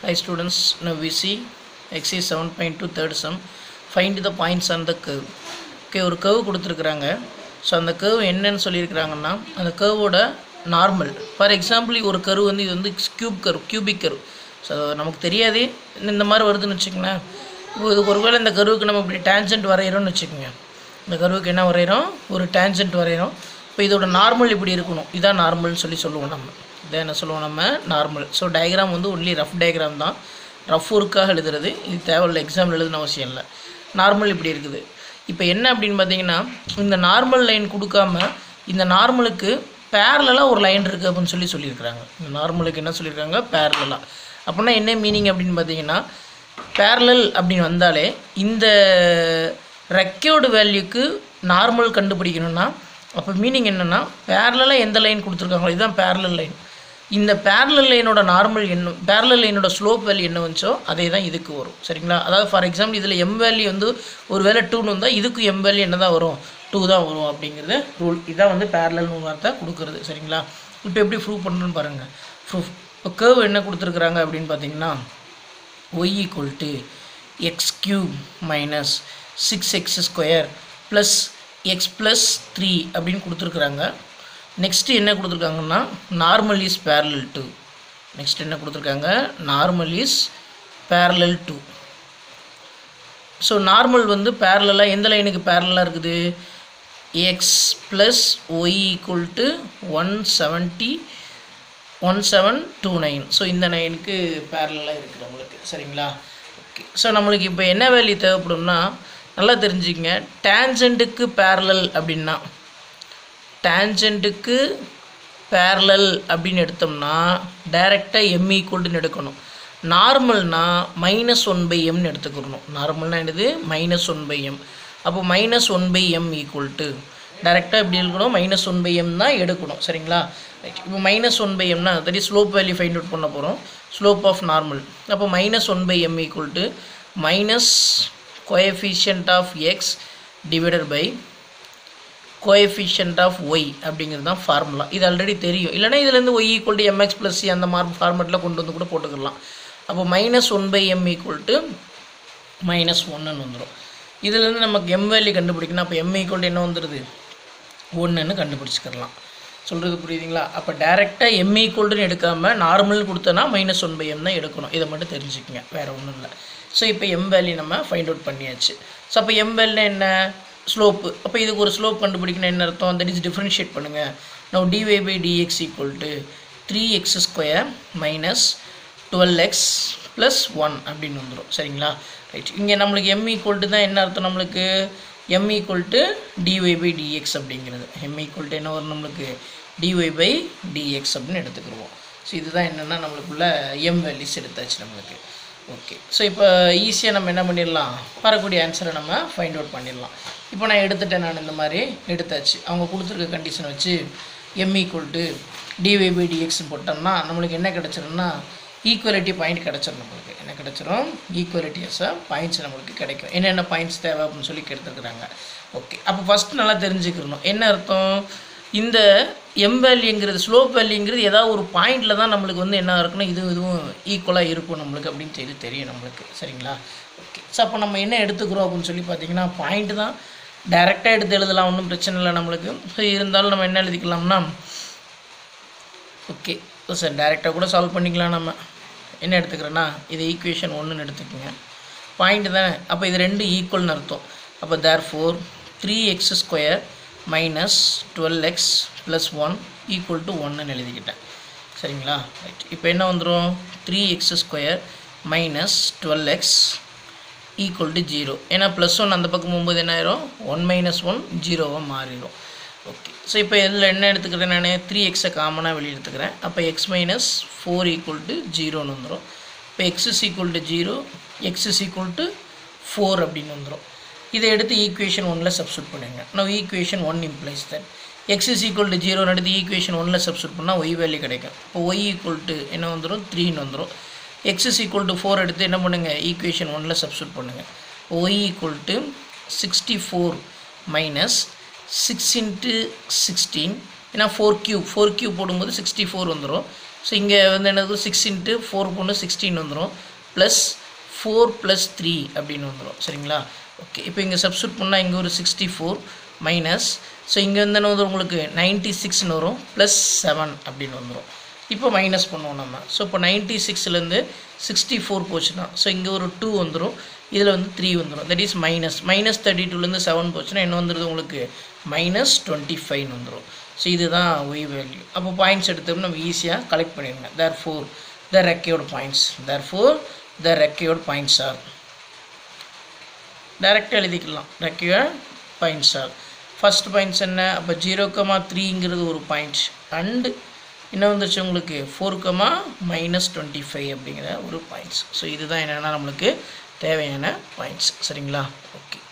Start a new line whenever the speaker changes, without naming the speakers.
Hi students, now we see exercise 7.2 third sum. Find the points on the curve. Okay ஒரு curve கொடுத்துருக்குறாங்க so அந்த curve என்னன்னு சொல்லியிருக்கிறாங்கன்னா அந்த curveோட நார்மல் ஃபார் எக்ஸாம்பிள் ஒரு curve வந்து இது வந்து cube curve cubic curve so நமக்கு தெரியாதே இந்த மாதிரி வருதுன்னு வச்சுக்கோங்களேன் இப்போ இது ஒருவேளை இந்த கருவுக்கு நம்ம இப்படி டேஞ்சன்ட் வரைகிறோம்னு வச்சுக்கோங்க இந்த கருவுக்கு என்ன வரைகிறோம் ஒரு டேஞ்சன்ட் வரைகிறோம் இப்போ இதோட நார்மல் இப்படி இருக்கணும் இதான் நார்மல்னு சொல்லி சொல்லுவோம் நம்ம இதை என்ன சொல்லுவோம் நம்ம நார்மல் ஸோ டயக்ராம் வந்து ஒன்லி ரஃப் டயக்ராம் தான் ரஃப் ஒர்க்காக எழுதுறது இது தேவையில்லை எக்ஸாம் எழுதுன அவசியம் இல்லை நார்மல் இப்படி இருக்குது இப்போ என்ன அப்படின்னு பார்த்தீங்கன்னா இந்த நார்மல் லைன் கொடுக்காம இந்த நார்மலுக்கு பேரலாக ஒரு லைன் இருக்குது அப்படின்னு சொல்லி சொல்லியிருக்கிறாங்க இந்த நார்மலுக்கு என்ன சொல்லியிருக்காங்க பேரலாக அப்படின்னா என்ன மீனிங் அப்படின்னு பார்த்தீங்கன்னா பேரலல் அப்படின்னு வந்தாலே இந்த ரெக்கையோட வேல்யூக்கு நார்மல் கண்டுபிடிக்கணும்னா அப்போ மீனிங் என்னென்னா பேரலாக எந்த லைன் கொடுத்துருக்காங்களோ இதுதான் பேரலல் லைன் இந்த பேரலல் லைனோட நார்மல் என்ன பேரலல் லைனோட ஸ்லோப் வேல்யூ என்ன வந்துச்சோ அதே தான் இதுக்கு வரும் சரிங்களா அதாவது ஃபார் எக்ஸாம்பிள் இதில் எம் வேல்யூ வந்து ஒரு வேளை டூன்னு வந்தால் இதுக்கு எம் வேல்யூ என்ன தான் வரும் டூ தான் வரும் அப்படிங்கிறது ரூல் இதான் வந்து பேரலல்னு வார்த்தை கொடுக்குறது சரிங்களா இப்போ எப்படி ப்ரூவ் பண்ணுறோன்னு பாருங்கள் ப்ரூஃப் இப்போ கேர்வ் என்ன கொடுத்துருக்குறாங்க அப்படின்னு பார்த்தீங்கன்னா y equal to x cube minus 6x square plus x plus 3 அப்படின்னு கொடுத்துருக்குறாங்க நெக்ஸ்ட்டு என்ன கொடுத்துருக்காங்கன்னா normal is parallel to next என்ன கொடுத்துருக்காங்க normal is parallel to so normal வந்து பேரலாக எந்த லைனுக்கு பேரலாக இருக்குது X plus Y equal to one seventy one seven two nine so இந்த நைனுக்கு பேரலாக இருக்குது நம்மளுக்கு சரிங்களா ஓகே ஸோ நம்மளுக்கு இப்போ என்ன வேல்யூ தேவைப்படும்னா நல்லா தெரிஞ்சுக்கங்க டேஞ்சண்ட்டுக்கு பேரலல் அப்படின்னா டேஞ்சண்ட்டுக்கு பேரலல் அப்படின்னு எடுத்தோம்னா டைரெக்டாக எம் ஈக்குவல்ட்டுன்னு எடுக்கணும் நார்மல்னா மைனஸ் ஒன் பை எம்னு எடுத்துக்கிறணும் நார்மல்னா என்னது மைனஸ் ஒன் பை எம் அப்போ minus one by M equal to டேரெக்டாக எப்படி இருக்கணும் மைனஸ் ஒன் பை எம் தான் எடுக்கணும் சரிங்களா ரைட் இப்போ மைனஸ் ஒன் பை எம்னா that is slope value find out பண்ண போகிறோம் ஸ்லோப் ஆஃப் நார்மல் அப்போ minus one by M equal to minus coefficient of X divided by coefficient of Y அப்படிங்கிறது தான் ஃபார்முலா இது ஆல்ரெடி தெரியும் இல்லைனா இதுலேருந்து Y equal to MX plus C அந்த மார்க் ஃபார்மெட்டில் கொண்டு வந்து கூட போட்டுக்கலாம் அப்போ minus one by M equal to minus ஒன்றுன்னு வந்துடும் இதுலேருந்து நமக்கு எம் வேல்யூ கண்டுபிடிக்கணும் அப்போ எம் ஈக்குவல் டு என்ன வந்துடுது ஒன்றுன்னு கண்டுபிடிச்சிக்கிறலாம் சொல்கிறது புரியுதுங்களா அப்போ டேரெக்டாக எம் ஈக்குவல்டுன்னு எடுக்காமல் நார்மல்னு கொடுத்தோன்னா மைனஸ் ஒன் பை எம் தான் எடுக்கணும் இதை மட்டும் தெரிஞ்சுக்கங்க வேறு ஒன்றும் இல்லை ஸோ இப்போ எம் வேல்யூ நம்ம ஃபைண்ட் அவுட் பண்ணியாச்சு ஸோ அப்போ எம் வேல்யூ என்ன ஸ்லோப்பு அப்போ இதுக்கு ஒரு ஸ்லோப் கண்டுபிடிக்கணும் என்ன அர்த்தம் தட் இஸ் டிஃப்ரென்ஷியேட் பண்ணுங்கள் no DY by DX equal to three X square minus twelve X plus one அப்படின்னு வந்துடும் சரிங்களா ரைட் இங்கே நம்மளுக்கு எம் ஈக்குவல் டு தான் என்ன அர்த்தம் நம்மளுக்கு M equal to DY by DX அப்படிங்கிறது எம் ஈக்குவல் டு என்ன வரும் நம்மளுக்கு டிஒய் பை டிஎக்ஸ் அப்படின்னு எடுத்துக்கிடுவோம் ஸோ இதுதான் என்னென்னா நம்மளுக்குள்ள எம் வேல்யூஸ் எடுத்தாச்சு நம்மளுக்கு ஓகே ஸோ இப்போ ஈஸியாக நம்ம என்ன பண்ணிடலாம் வரக்கூடிய ஆன்சரை நம்ம ஃபைண்ட் அவுட் பண்ணிடலாம் இப்போ நான் எடுத்துட்டேன் நான் இந்த மாதிரி எடுத்தாச்சு அவங்க கொடுத்துருக்க கண்டிஷன் வச்சு M equal to DY by டிஎக்ஸ்னு போட்டோம்னா நம்மளுக்கு என்ன கிடச்சிரும்னா ஈக்குவலிட்டி பாயிண்ட் கிடச்சிரும் நம்மளுக்கு என்ன கிடச்சிரும் ஈக்குவலிட்டியஸாக பாயிண்ட்ஸ் நம்மளுக்கு கிடைக்கும் என்னென்ன பாயிண்ட்ஸ் தேவை அப்படின்னு சொல்லி கேட்டுருக்குறாங்க ஓகே அப்போ ஃபஸ்ட்டு நல்லா தெரிஞ்சுக்கணும் என்ன அர்த்தம் இந்த எம் வேல்யூங்கிறது ஸ்லோப் வேல்யூங்கிறது ஏதாவது ஒரு பாயிண்டில் தான் நம்மளுக்கு வந்து என்ன இருக்குன்னா இது இதுவும் ஈக்குவலாக இருக்கும் நம்மளுக்கு அப்படின்னு சொல்லி தெரியும் நம்மளுக்கு சரிங்களா ஓகே ஸோ அப்போ நம்ம என்ன எடுத்துக்கிறோம் அப்படின்னு சொல்லி பார்த்தீங்கன்னா பாயிண்ட் தான் டைரெக்டாக எடுத்து எழுதலாம் ஒன்றும் பிரச்சனை இல்லை நம்மளுக்கு ஸோ இருந்தாலும் நம்ம என்ன எழுதிக்கலாம்னா ஓகே சார் டைரெக்டாக கூட சால்வ் பண்ணிக்கலாம் நம்ம என்ன எடுத்துக்கிறேன்னா இது ஈக்குவேஷன் ஒன்றுன்னு எடுத்துக்கோங்க பாயிண்ட் தானே அப்போ இது ரெண்டு ஈக்குவல்னு அர்த்தம் அப்போ therefore three X square minus twelve X plus one equal to ஒன்றுன்னு எழுதிக்கிட்டேன் சரிங்களா ரைட் இப்போ என்ன வந்துடும் three X square minus twelve X equal to zero ஏன்னா ப்ளஸ் ஒன் அந்த பக்கம் போகும்போது என்ன ஆயிரும் ஒன் மைனஸ் ஒன் ஜீரோவாக மாறிடும் ஓகே ஸோ இப்போ இதில் என்ன எடுத்துக்கிறேன் நான் த்ரீ எக்ஸை காமனாக வெளியே எடுத்துக்கிறேன் அப்போ X minus four equal to ஜீரோன்னு வந்துடும் இப்போ X is equal to zero X is equal to four அப்படின்னு வந்துடும் இதை எடுத்து ஈக்குவேஷன் ஒன்னில் சப்ஸ்டியூட் பண்ணுங்க நான் equation one implies that X is equal to ஜீரோன்னு எடுத்து ஈக்குவேஷன் ஒன்னில் சப்ஸ்டியூட் பண்ணால் ஒய் வேல்யூ கிடைக்கும் இப்போ ஒய் ஈக்குவல் டு என்ன வந்துடும் த்ரீன்னு வந்துடும் X is equal to four எடுத்து என்ன பண்ணுங்கள் ஈக்குவேஷன் ஒன்னில் சப்ஸ்டியூட் பண்ணுங்கள் Y equal to sixty four minus six into sixteen ஏன்னா ஃபோர் கியூப் ஃபோர் கியூப் போடும்போது சிக்ஸ்டி ஃபோர் வந்துடும் ஸோ இங்கே வந்து என்னது சிக்ஸ் இன்ட்டு ஃபோர் பொண்ணு சிக்ஸ்டீன் வந்துடும் ப்ளஸ் ஃபோர் ப்ளஸ் த்ரீ அப்படின்னு வந்துடும் சரிங்களா ஓகே இப்போ இங்கே சப்ஸ்டியூட் பண்ணால் இங்கே ஒரு சிக்ஸ்டி ஃபோர் மைனஸ் ஸோ இங்கே வந்து என்ன வந்துடும் உங்களுக்கு நைன்ட்டி சிக்ஸ்னு வரும் ப்ளஸ் செவன் அப்படின்னு வந்துடும் இப்போ மைனஸ் பண்ணுவோம் நம்ம ஸோ இப்போ நைன்ட்டி சிக்ஸ்லேருந்து சிக்ஸ்டி ஃபோர் போச்சுன்னா ஸோ இங்கே ஒரு டூ வந்துடும் இதில் வந்து த்ரீ வந்துடும் that is minus minus thirty டூலேருந்து செவன் போச்சுன்னா என்ன வந்துடுது உங்களுக்கு மைனஸ் டுவெண்ட்டி ஃபைவ்னு வந்துடும் ஸோ இதுதான் ஒய் வேல்யூ அப்போ பாயிண்ட்ஸ் எடுத்தோம்னா நம்ம ஈஸியாக கலெக்ட் பண்ணிடுங்க தேர் ஃபோர் த ரெக்கையோட பாயிண்ட்ஸ் தேர் ஃபோர் த ரெக்கையோட பாயிண்ட்ஸ் ஆர் டைரெக்டாக எழுதிக்கலாம் ரெக்கையோட பாயிண்ட்ஸ் ஆர் ஃபஸ்ட் பாயிண்ட்ஸ் என்ன அப்போ ஜீரோ கமா த்ரீங்கிறது ஒரு பாயிண்ட் அண்டு என்ன வந்துருச்சு உங்களுக்கு four comma minus twenty five அப்படிங்கிற ஒரு பாயிண்ட்ஸ் ஸோ இதுதான் என்னென்னா நம்மளுக்கு தேவையான பாயிண்ட்ஸ் சரிங்களா ஓகே